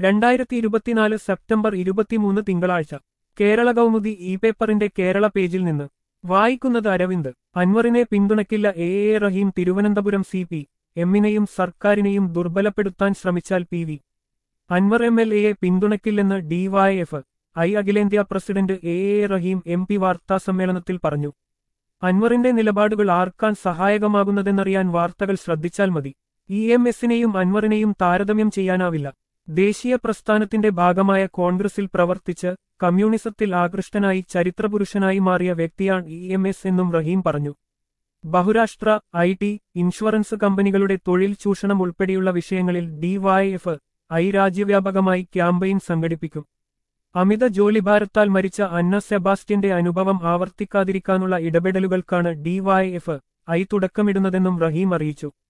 രണ്ടായിരത്തി ഇരുപത്തിനാല് സെപ്റ്റംബർ ഇരുപത്തിമൂന്ന് തിങ്കളാഴ്ച കേരള കൗമുദി ഇ പേപ്പറിന്റെ കേരള പേജിൽ നിന്ന് വായിക്കുന്നത് അരവിന്ദ് അൻവറിനെ പിന്തുണയ്ക്കില്ല A A Rahim Thiruvananthapuram C P എമ്മിനെയും സർക്കാരിനെയും ദുർബലപ്പെടുത്താൻ ശ്രമിച്ചാൽ P V Anvar M L എയെ പിന്തുണയ്ക്കില്ലെന്ന് ഡിവൈഎഫ് ഐ അഖിലേന്ത്യാ president A A Rahim M P വാർത്താസമ്മേളനത്തിൽ പറഞ്ഞു അൻവറിന്റെ നിലപാടുകൾ ആർക്കാൻ സഹായകമാകുന്നതെന്നറിയാൻ വാർത്തകൾ ശ്രദ്ധിച്ചാൽ മതി ഇ എം എസിനെയും അൻവറിനെയും താരതമ്യം ചെയ്യാനാവില്ല ദേശീയ പ്രസ്ഥാനത്തിന്റെ ഭാഗമായ കോൺഗ്രസിൽ പ്രവർത്തിച്ച് കമ്മ്യൂണിസത്തിൽ ആകൃഷ്ടനായി ചരിത്രപുരുഷനായി മാറിയ വ്യക്തിയാണ് ഇ എം എസ് എന്നും റഹീം പറഞ്ഞു ബഹുരാഷ്ട്ര ഐ ടി ഇൻഷുറൻസ് കമ്പനികളുടെ തൊഴിൽ ചൂഷണം ഉൾപ്പെടെയുള്ള വിഷയങ്ങളിൽ ഡിവൈഎഫ് ഐ രാജ്യവ്യാപകമായി ക്യാമ്പയിൻ സംഘടിപ്പിക്കും അമിത ജോലിഭാരത്താൽ മരിച്ച അന്ന സെബാസ്റ്റ്യന്റെ അനുഭവം ആവർത്തിക്കാതിരിക്കാനുള്ള ഇടപെടലുകൾക്കാണ് ഡിവൈഎഫ് ഐ തുടക്കമിടുന്നതെന്നും റഹീം അറിയിച്ചു